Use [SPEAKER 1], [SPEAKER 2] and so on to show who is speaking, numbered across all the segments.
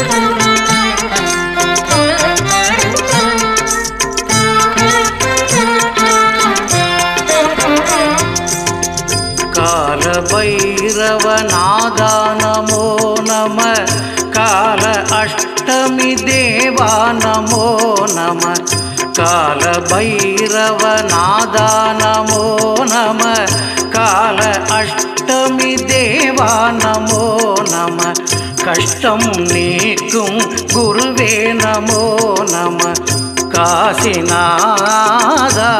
[SPEAKER 1] கால பைரவநாதா நமோ நம கால அஷ்டமி தேவா நமோ நம கால பைரவநாதா நமோ நம கால அஷ்டமி தேவா நமோ நம கஷ்டம் நீக்கும் குருவே நமோ நம காசிநாதா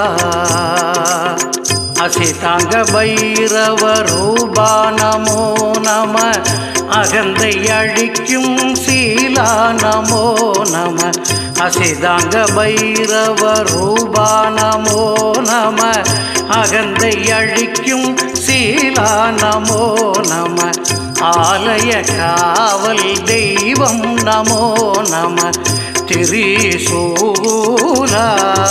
[SPEAKER 1] அசிதாங்க பைரவ ரூபா நமோ நம அகந்தை அழிக்கும் சீலா நமோ நம அசிதாங்க பைரவ ரூபா நமோ நம அகந்தை அழிக்கும் சீலா நமோ நம ஆலய காவல் தெய்வம் நமோ நம திரிசூலா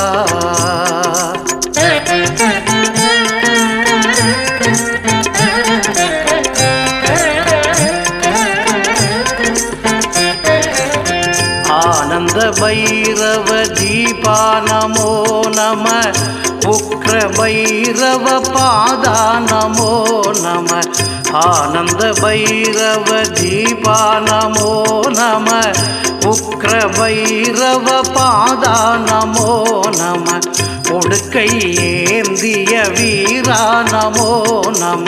[SPEAKER 1] ஆனந்த பைரவ தீபா நமோ நம உக்ர பைரவ பாதா நமோ நம ஆனந்த பைரவ தீபா நமோ நம உக்ர பைரவ பாதா நமோ நம உடுக்கை ஏந்திய வீரா நமோ நம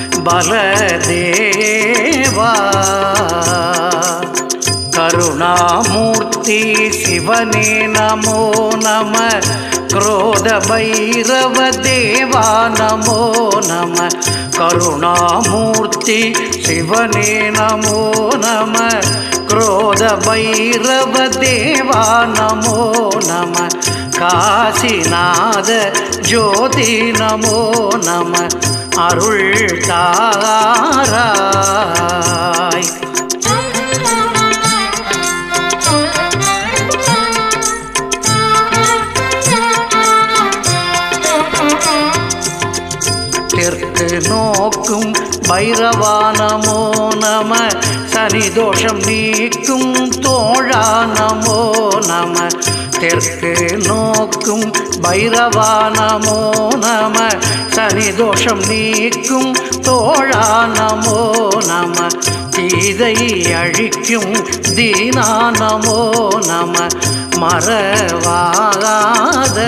[SPEAKER 1] பலதேவா கருணாமூர்த்தி சிவனே நமோ நம क्रोध भैरव देवा नमो नम करुणामूर्ति शिवने नमो नम क्रोध भैरव देवा नमो नम काशीनाथ ज्योति नमो नम அருள் தாராய் தெற்கு நோக்கும் பைரவா நமோ நம சனி தோஷம் நீக்கும் தோழா நமோ நம தெற்கு நோக்கும் பைரவா நமோ நம சனி தோஷம் நீக்கும் தோழா நமோ நம தீதை அழிக்கும் தீனா நமோ நம மறவாத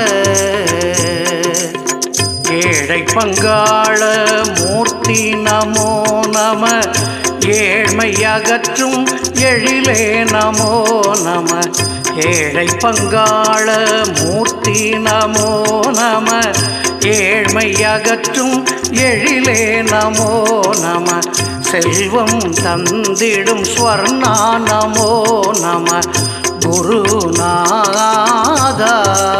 [SPEAKER 1] ஏழை பங்காள மூர்த்தி நமோ நம ஏழ்மை அகற்றும் எழிலே நமோ நம ஏழை பங்காள மூர்த்தி நமோ நம ஏழ்மை அகற்றும் எழிலே நமோ நம செல்வம் தந்திடும் ஸ்வர்ணா நமோ நம குருநாதா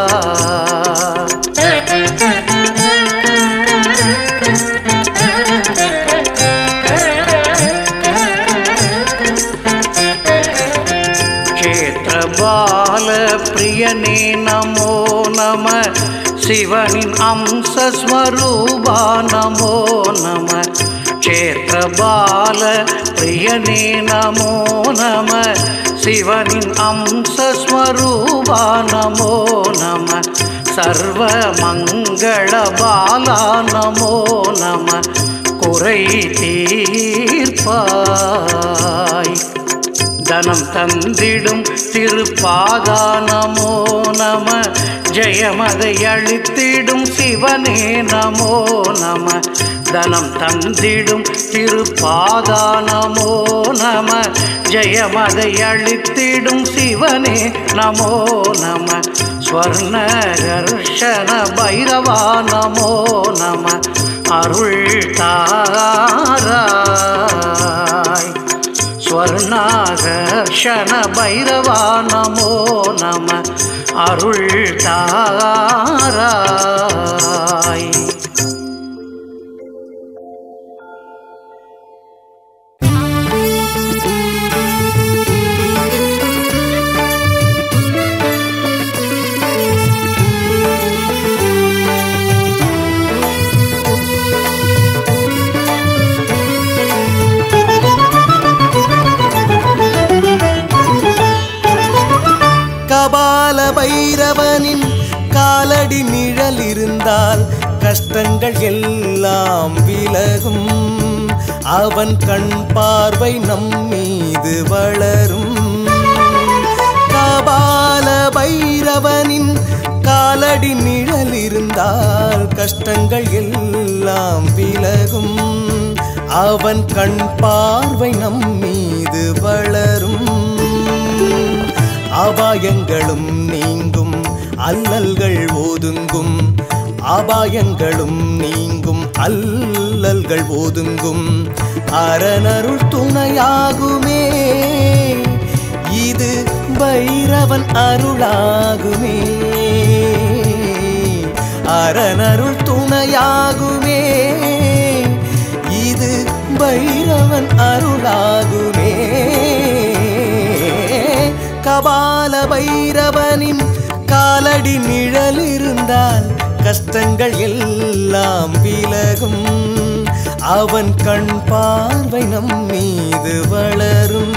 [SPEAKER 1] क्षेत्रबाल प्रियने नमो नम शिवनिन् अंशस्वरूपा नमो नम क्षेत्रबाल प्रियने नमो नम शिवनिन् अंशस्वरूपा नमो नम सर्वमङ्गलबाला नमो नम குறை தீர்ப்பாய் தனம் தந்திடும் திருப்பாதா நமோ நம ஜெயமதை அழித்திடும் சிவனே நமோ நம தனம் தந்திடும் திருப்பாதா நமோ நம ஜெயமதை அழித்திடும் சிவனே நமோ நம ஸ்வர்ணகர்ஷண பைரவா நமோ நம அருள் தாராய் ஸ்வர்ணாகர்ஷண பைரவா நமோ நம அருள் தாராய்
[SPEAKER 2] இருந்தால் கஷ்டங்கள் எல்லாம் விலகும் அவன் கண் பார்வை நம் மீது வளரும் கபால பைரவனின் காலடி நிழல் இருந்தால் கஷ்டங்கள் எல்லாம் விலகும் அவன் கண் பார்வை நம் மீது வளரும் அபாயங்களும் நீங்கும் அல்லல்கள் ஒதுங்கும் அபாயங்களும் நீங்கும் அல்லல்கள் ஒதுங்கும் அரணருள் துணையாகுமே இது பைரவன் அருளாகுமே அரணருள் துணையாகுமே இது பைரவன் அருளாகுமே கபால பைரவனின் காலடி நிழல் இருந்தால் கஷ்டங்கள் எல்லாம் விலகும் அவன் கண் பார்வை நம் மீது வளரும்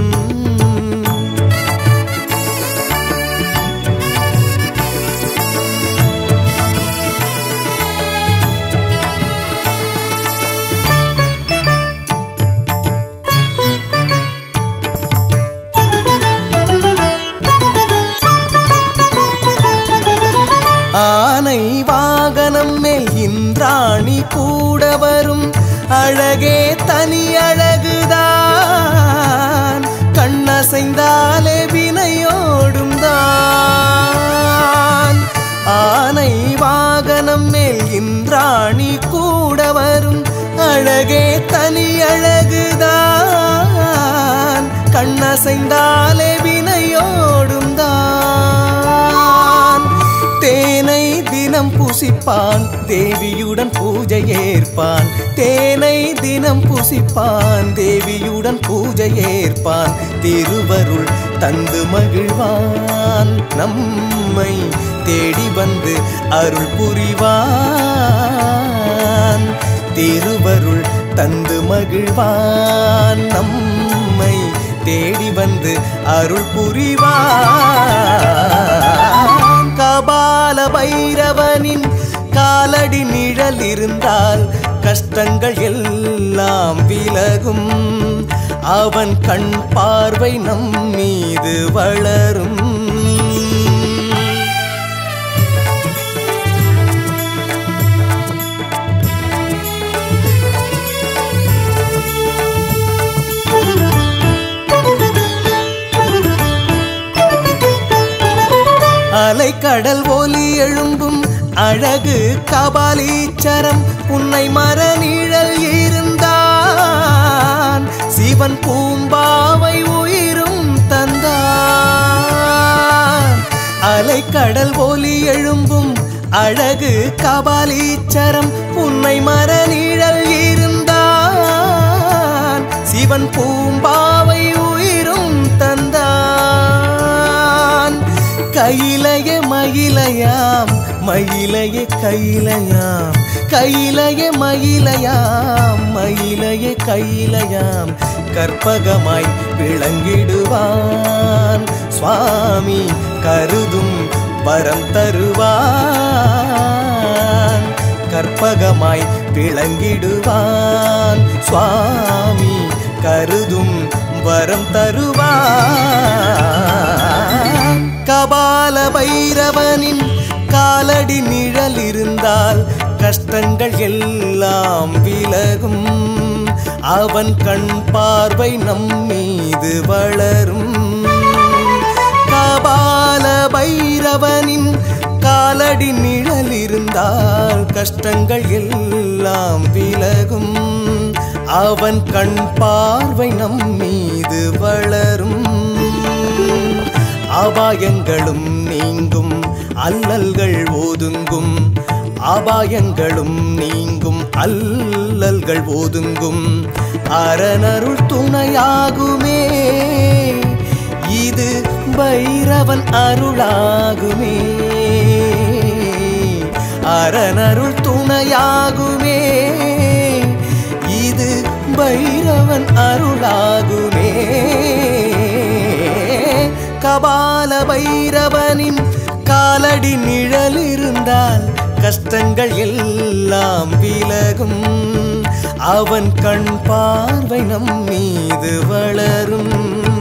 [SPEAKER 2] ஆனை வாகனம் மேல் இந்திராணி கூட வரும் அழகே தனி அழகுதான் கண்ணசைந்தாலே வினையோடும் தான் ஆனை வாகனம் மேல் இந்திராணி கூட வரும் அழகே தனி அழகுதான் கண்ணசைந்தாலே வினையோடும் தான் தேனை தினம் புசிப்பான் தேவியுடன் பூஜை ஏற்பான் தேனை தினம் புசிப்பான் தேவியுடன் பூஜை ஏற்பான் திருவருள் தந்து மகிழ்வான் நம்மை தேடி வந்து அருள் புரிவான் திருவருள் தந்து மகிழ்வான் நம்மை தேடி வந்து அருள் புரிவான் கபால பைரவனின் காலடி நிழல் இருந்தால் கஷ்டங்கள் எல்லாம் விலகும் அவன் கண் பார்வை நம் மீது வளரும் அலைக்கடல் ஒலி எழும்பும் அழகு கபாலீச்சரம் உன்னை மர நிழல் இருந்தான் சிவன் பூம்பாவை உயிரும் தந்தான் அலைக்கடல் ஒலி எழும்பும் அழகு கபாலீச்சரம் உன்னை மர நிழல் இருந்தான் சிவன் பூம்பாவை உயிரும் தந்தான் கையிலைய மயிலையாம் மயிலைய கையிலையாம் கையிலைய மயிலையாம் மயிலைய கையிலையாம் கற்பகமாய் விளங்கிடுவான் சுவாமி கருதும் வரம் தருவான் கற்பகமாய் விளங்கிடுவான் சுவாமி கருதும் வரம் தருவான் கபால பைரவனின் காலடி நிழல் இருந்தால் கஷ்டங்கள் எல்லாம் விலகும் அவன் கண் பார்வை நம் மீது வளரும் கபால பைரவனின் காலடி நிழல் இருந்தால் கஷ்டங்கள் எல்லாம் விலகும் அவன் கண் பார்வை நம் மீது வளரும் அபாயங்களும் நீங்கும் அல்லல்கள் ஒதுங்கும் அபாயங்களும் நீங்கும் அல்லல்கள் ஒதுங்கும் அரணருள் துணையாகுமே இது பைரவன் அருளாகுமே அரணருள் துணையாகுமே இது பைரவன் அருளாகுமே கபால பைரவனின் காலடி நிழல் இருந்தால் கஷ்டங்கள் எல்லாம் விலகும் அவன் கண் பார்வை நம் மீது வளரும்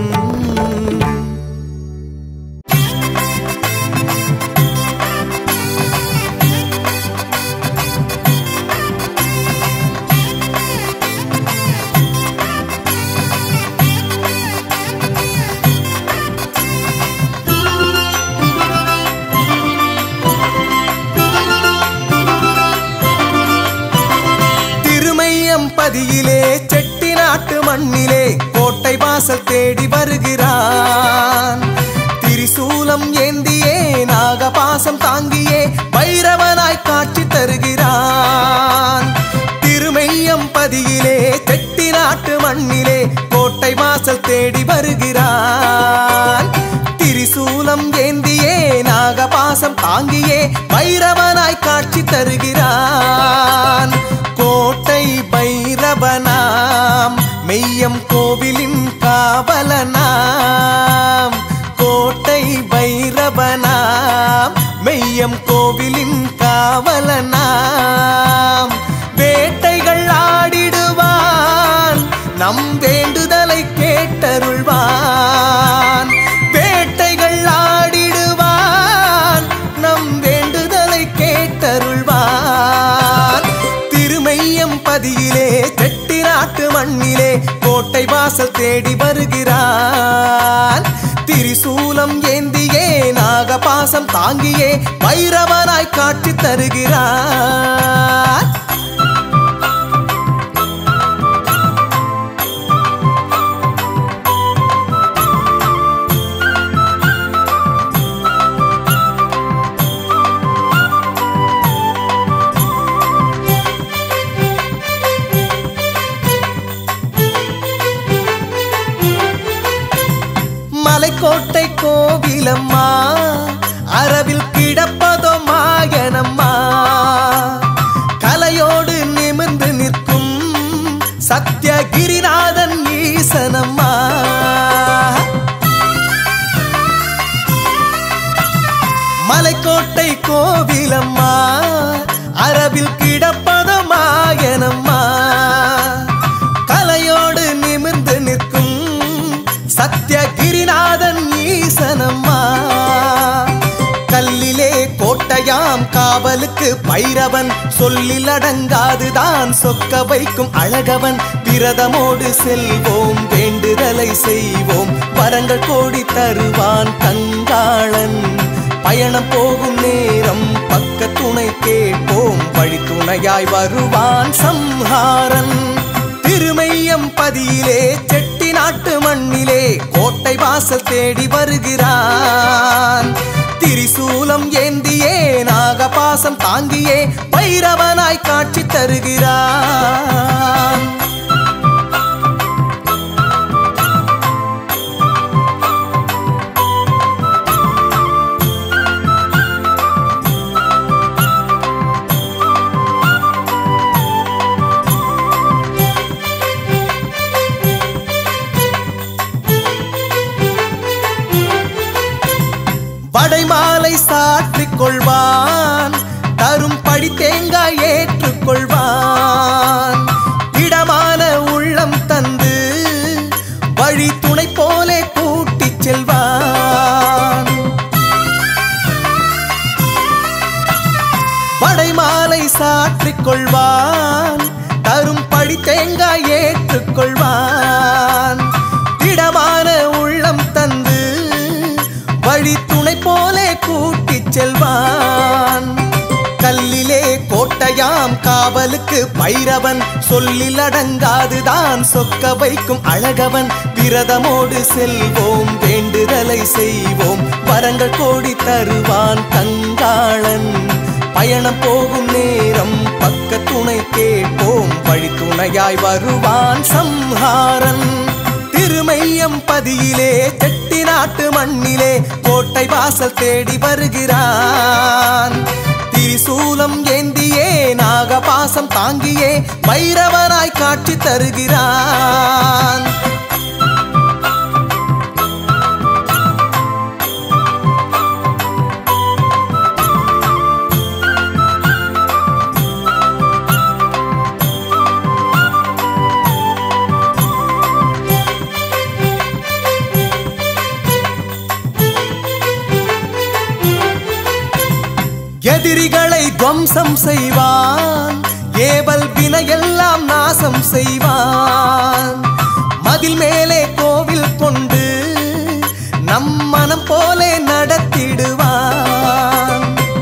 [SPEAKER 2] திருமையம்பதியிலே செட்டி நாட்டு மண்ணிலே கோட்டை வாசல் தேடி வருகிறான் திரிசூலம் ஏந்தியே நாகபாசம் தாங்கியே பைரவனாய் காட்சி தருகிறான் திருமையம்பதியிலே செட்டி நாட்டு மண்ணிலே கோட்டை வாசல் தேடி வருகிறான் திரிசூலம் ஏந்தியே நாகபாசம் தாங்கியே பைரவனாய் காட்சி தருகிறான் கோட்டை பைரவனாம் மெய்யம் கோவிலின் காவலனாம் கோட்டை பைரவனாம் மெய்யம் கோவிலின் காவலனாம் வேட்டைகள் ஆடிடுவான் நம் வேண்டுதலை கேட்டருள்வான் வேட்டைகள் ஆடிடுவான் நம் வேண்டுதலை கேட்டருள்வான் திருமையம் பதியிலே செட்டி நாட்டு மண்ணிலே கோட்டை வாசல் தேடி வருகிறான் திரிசூலம் ஏந்தியே நாகபாசம் தாங்கியே பைரவனாய் காட்சி தருகிறான் மலைக்கோட்டை கோவிலம்மா அரவில் கிடப்பதோ மாயனம்மா கலையோடு நிமிர்ந்து நிற்கும் சத்யகிரிநாதன் ஈசனம்மா மலைக்கோட்டை கோவிலம்மா அரவில் கிடப்பதோ மாயனம்மா கலையோடு நிமிர்ந்து நிற்கும் சத்யகிரிநாதன் ஈசனம்மா கல்லிலே கோட்டையாம் காவலுக்கு பைரவன் சொல்லில் அடங்காதுதான் சொக்க வைக்கும் அழகவன் விரதமோடு செல்வோம் வேண்டுதலை செய்வோம் வரங்கள் கோடி தருவான் கங்காளன் பயணம் போகும் நேரம் பக்க துணை கேட்போம் வழி துணையாய் வருவான் சம்ஹாரன் திருமையம் பதியிலே செட்டி நாட்டு மண்ணிலே கோட்டை வாசல் தேடி வருகிறான் திரிசூலம் ஏந்தியே நாகபாசம் தாங்கியே பைரவனாய் காட்சி தருகிறான் வடைமாலை சாற்றிக் கொள்வான் தரும் படி தேங்காய் ஏற்றுக்கொள்வான் இடமான உள்ளம் தந்து வழி துணை போலே கூட்டிச் செல்வான் படைமாலை சாற்றிக் கொள்வான் தரும் படி தேங்காய் ஏற்றுக்கொள்வான் திடமான உள்ளம் தந்து வழி துணை போலே கூட்டிச் செல்வான் கல்லிலே கோட்டையாம் காவலுக்கு பைரவன் சொல்லில் அடங்காதுதான் சொக்க வைக்கும் அழகவன் விரதமோடு செல்வோம் வேண்டுதலை செய்வோம் வரங்கள் கோடி தருவான் கங்காளன் பயணம் போகும் நேரம் பக்க துணை கேட்போம் வழி துணையாய் வருவான் சம்ஹாரன் திருமையம் பதியிலே செட்டி நாட்டு மண்ணிலே கோட்டை வாசல் தேடி வருகிறான் திரிசூலம் ஏந்தியே நாகபாசம் தாங்கியே பைரவனாய் காட்சி தருகிறான் எதிரிகளை துவம்சம் செய்வான் ஏவல் வினையெல்லாம் நாசம் செய்வான் மதில் மேலே கோவில் கொண்டு நம் மனம் போலே நடத்திடுவான்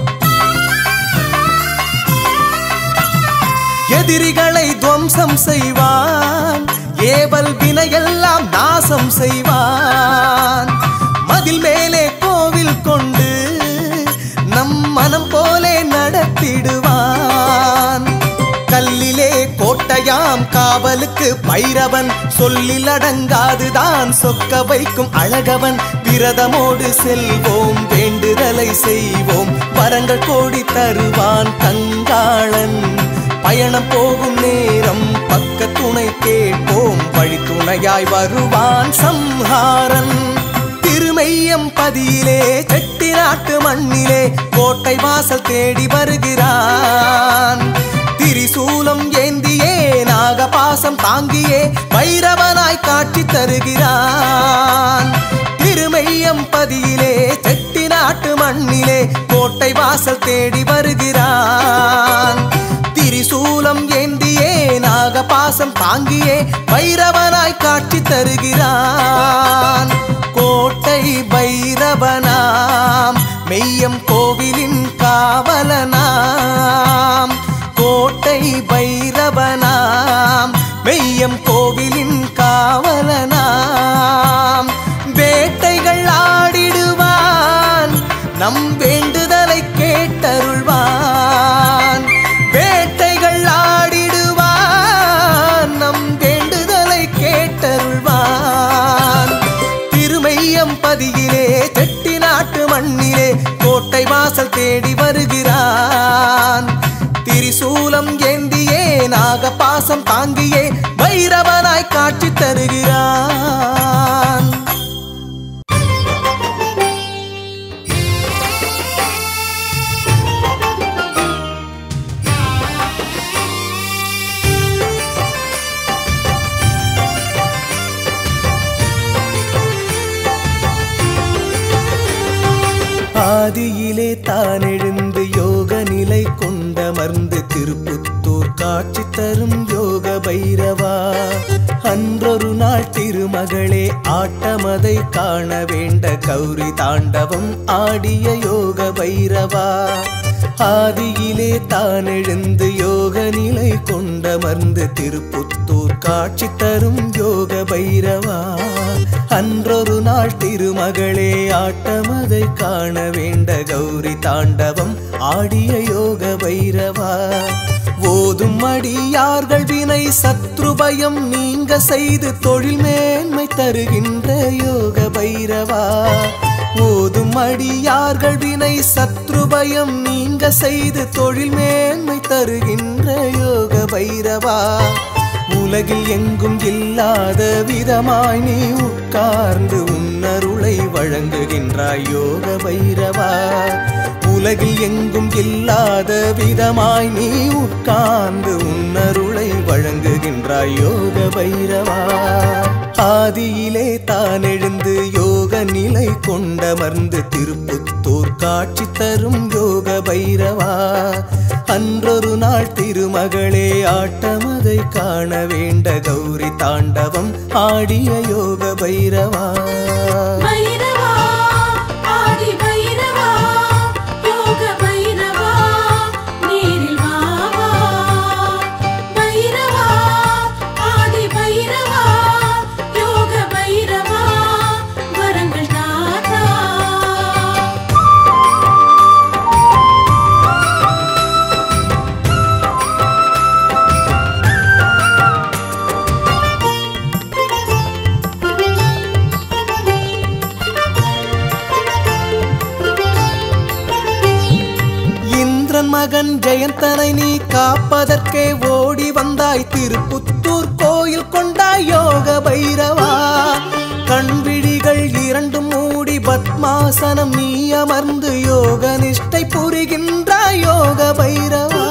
[SPEAKER 2] எதிரிகளை துவம்சம் செய்வான் ஏவல் வினையெல்லாம் நாசம் செய்வான் மதில் மேலே கோவில் கொண்டு நம் மனம் போலே நடத்திடுவான் கல்லிலே கோட்டையாம் காவலுக்கு பைரவன் சொல்லில் அடங்காதுதான் சொக்க வைக்கும் அழகவன் விரதமோடு செல்வோம் வேண்டுதலை செய்வோம் வரங்கள் கோடி தருவான் கங்காளன் பயணம் போகும் நேரம் பக்க துணை கேட்போம் வழி துணையாய் வருவான் சம்ஹாரன் திருமெய்யம் பதியிலே செட்டி நாட்டு மண்ணிலே கோட்டை வாசல் தேடி வருகிறான் திரிசூலம் ஏந்தியே நாகபாசம் தாங்கியே பைரவனாய் காட்சி தருகிறான் திருமெய்யம் பதியிலே செட்டி நாட்டு மண்ணிலே கோட்டை வாசல் தேடி வருகிறான் திரிசூலம் ஏந்தியே நாகபாசம் தாங்கியே பைரவனாய் காட்சி தருகிறான் கோட்டை பைரவனாம் மெய்யம் கோவிலின் காவலனாம் கோட்டை பைரவனாம் மெய்யம் கோவிலின் காவலனாம் வேட்டைகள் ஆடிடுவான் நம் வேண்டுதலை கேட்டருள்வான் வேட்டைகள் ஆடிடுவான் நம் வேண்டுதலை கேட்டருள்வான் திருமையம் பதியிலே செட்டி நாட்டு மண்ணிலே கோட்டை வாசல் தேடி வருகிறான் திரிசூலம் ஏந்தியே நாகபாசம் தாங்கியே பைரவனாய் காட்சி தருகிறான் ஆதியிலே தான் எழுந்து யோக நிலை கொண்டமர்ந்து திருப்புத்தூர் காட்சி தரும் யோக பைரவா அன்றொரு நாள் திருமகளே ஆட்டமதை காண வேண்ட கௌரி தாண்டவம் ஆடிய யோக பைரவா ஆதியிலே தான் எழுந்து யோக நிலை கொண்டமர்ந்து திருப்புத்தூர் காட்சி தரும் யோக பைரவா அன்றொரு நாள் திருமகளே ஆட்டமதை காண வேண்ட கௌரி தாண்டவம் ஆடிய யோக பைரவா ஓதும் அடியார்கள் வினை சத்ருபயம் நீங்க செய்து தொழில் மேன்மை தருகின்ற யோக பைரவா ஓதும் அடியார்கள் வினை சத்ருபயம் நீங்க செய்து தொழில் மேன்மை தருகின்ற யோக பைரவா உலகில் எங்கும் இல்லாத விதமாய் நீ உட்கார்ந்து உன்னருளை வழங்குகின்றாய் யோக பைரவா உலகில் எங்கும் இல்லாத விதமாய் நீ உட்கார்ந்து உன்னருளை வழங்குகின்றாய் யோக பைரவா ஆதியிலே தான் எழுந்து யோக நிலை கொண்டமர்ந்து திருப்புத்தூர் காட்சி தரும் யோக பைரவா அன்றொரு நாள் திருமகளே ஆட்டமதை காண வேண்ட கௌரி தாண்டவம் ஆடிய யோக பைரவா
[SPEAKER 3] பைரவா ஆதி பைரவா யோக பைரவா நேரில் வா வா பைரவா ஆதி பைரவா யோக பைரவா வரங்கள் தாத்தா
[SPEAKER 2] இந்திரன் மகன் ஜெயந்தனை நீ காப்பதற்கே ஓடி வந்தாய் திருப்புத்தூர் கோயில் கொண்டாய் யோக பைரவா கண்விழிகள் இரண்டும் மூடி பத்மாசனம் நீ அமர்ந்து யோக நிஷ்டை புரிகின்றாய் யோக பைரவா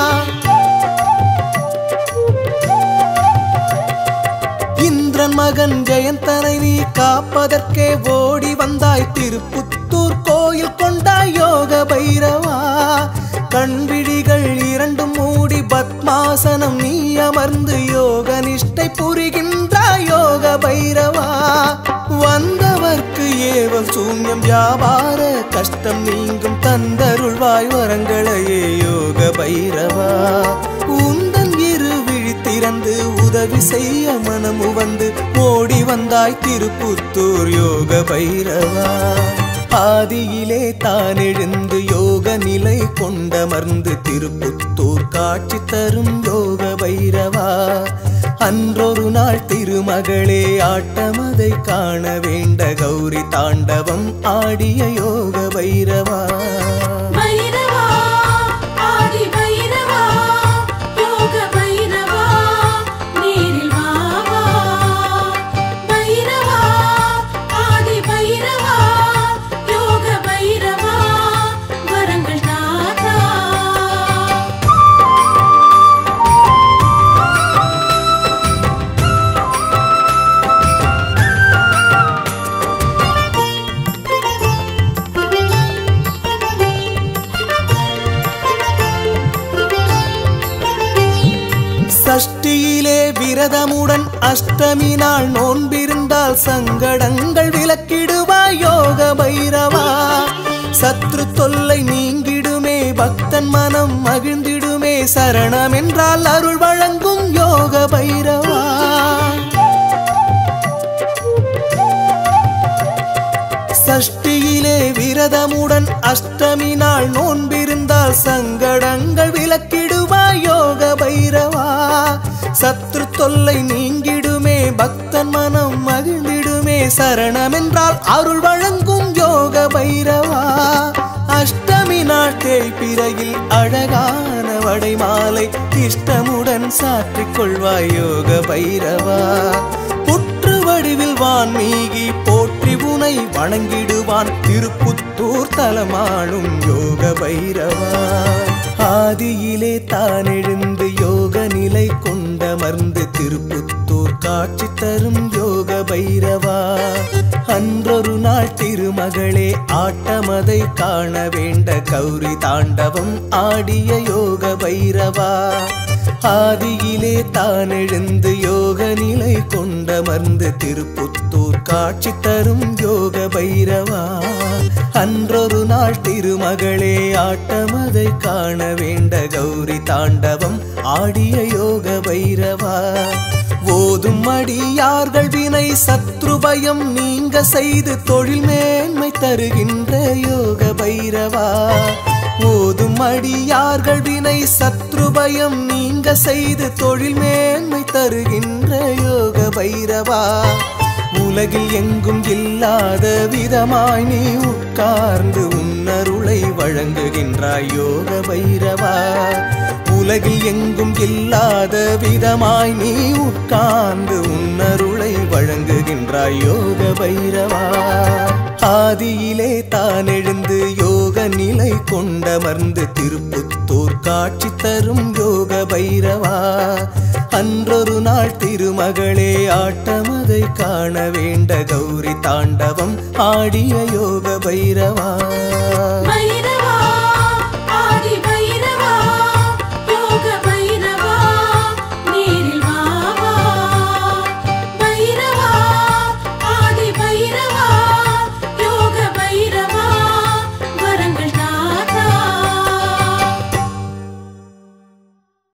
[SPEAKER 2] இந்திரன் மகன் ஜெயந்தனை நீ காப்பதற்கே ஓடி வந்தாய் திருப்புத்தூர் கோயில் கொண்டாய் யோக பைரவா கண்விழிகள் இரண்டும் மூடி பத்மாசனம் நீ அமர்ந்து யோக நிஷ்டை புரிகின்றாய் யோக பைரவா வந்தவர்க்கு ஏவல் சூன்யம் வியாபார கஷ்டம் நீங்கும் தந்தருள்வாய் வரங்களையே யோக பைரவா உந்தன் இரு விழி திறந்து உதவி செய்ய மனமு வந்து ஓடி வந்தாய் திருப்புத்தூர் யோக பைரவா ஆதியிலே தான் எழுந்து யோக நிலை கொண்டமர்ந்து திருப்புத்தூர் காட்சி தரும் யோக பைரவா அன்றொரு நாள் திருமகளே ஆட்டமதை காண வேண்ட கௌரி தாண்டவம் ஆடிய யோக பைரவா
[SPEAKER 3] பைரவா ஆதி பைரவா யோக பைரவா நேரில் வா வா பைரவா ஆதி பைரவா யோக பைரவா வரங்கள் தாத்தா
[SPEAKER 2] சஷ்டியிலே விரதமுடன் அஷ்டமி நாள் நோன்பிருந்தால் சங்கடங்கள் விலக்கிடுவாய் யோக பைரவா சத்ரு தொல்லை நீங்கிடுமே பக்தன் மனம் மகிழ்ந்திடுமே சரணம் என்றால் அருள் வழங்கும் யோக பைரவா சஷ்டியிலே விரதமுடன் அஷ்டமி நாள் நோன்பிருந்தால் சங்கடங்கள் விலக்கிடுவாய் யோக பைரவா சத்ரு தொல்லை நீங்கிடுமே பக்தன் மனம் மகிழ்ந்திடுமே சரணம் என்றால் அருள் வழங்கும் யோக பைரவா அஷ்டமி நாள் தேய்பிறையில் அழகான வடை மாலை இஷ்டமுடன் சாற்றிக் கொள்வாய் யோக பைரவா புற்று வடிவில் வான்மீகி போற்றி உனை வணங்கிடுவான் திருப்புத்தூர் தலமாளும் யோக பைரவா ஆதியிலே தான் எழுந்து யோக நிலை கொண்டமர்ந்து திருப்புத்தூர் காட்சி தரும் யோக பைரவா அன்றொரு நாள் திருமகளே ஆட்டமதை காண வேண்ட கௌரி தாண்டவம் ஆடிய யோக பைரவா ஆதியிலே தான் எழுந்து யோக நிலை கொண்டமர்ந்து திருப்புத்தூர் காட்சி தரும் யோக பைரவா அன்றொரு நாள் திருமகளே ஆட்டமதை காண வேண்ட கௌரி தாண்டவம் ஆடிய யோக பைரவா ஓதும் அடியார்கள் வினை சத்ரு பயம் நீங்க செய்து தொழில் மேன்மை தருகின்ற யோக பைரவா ஓதும் அடியார்கள் வினை சத்ரு பயம் நீங்க செய்து தொழில் மேன்மை தருகின்ற யோக பைரவா உலகில் எங்கும் இல்லாத விதமாய் நீ உட்கார்ந்து உன்னருளை வழங்குகின்றாய் யோக பைரவா உலகில் எங்கும் இல்லாத விதமாய் நீ உட்கார்ந்து உன்னருளை வழங்குகின்றாய் யோக பைரவா ஆதியிலே தான் எழுந்து யோக நிலை கொண்டமர்ந்து திருப்புத்தூர் காட்சி தரும் யோக பைரவா அன்றொரு நாள் திருமகளே ஆட்டமதை காண வேண்ட கௌரி தாண்டவம் ஆடிய யோக பைரவா
[SPEAKER 3] பைரவா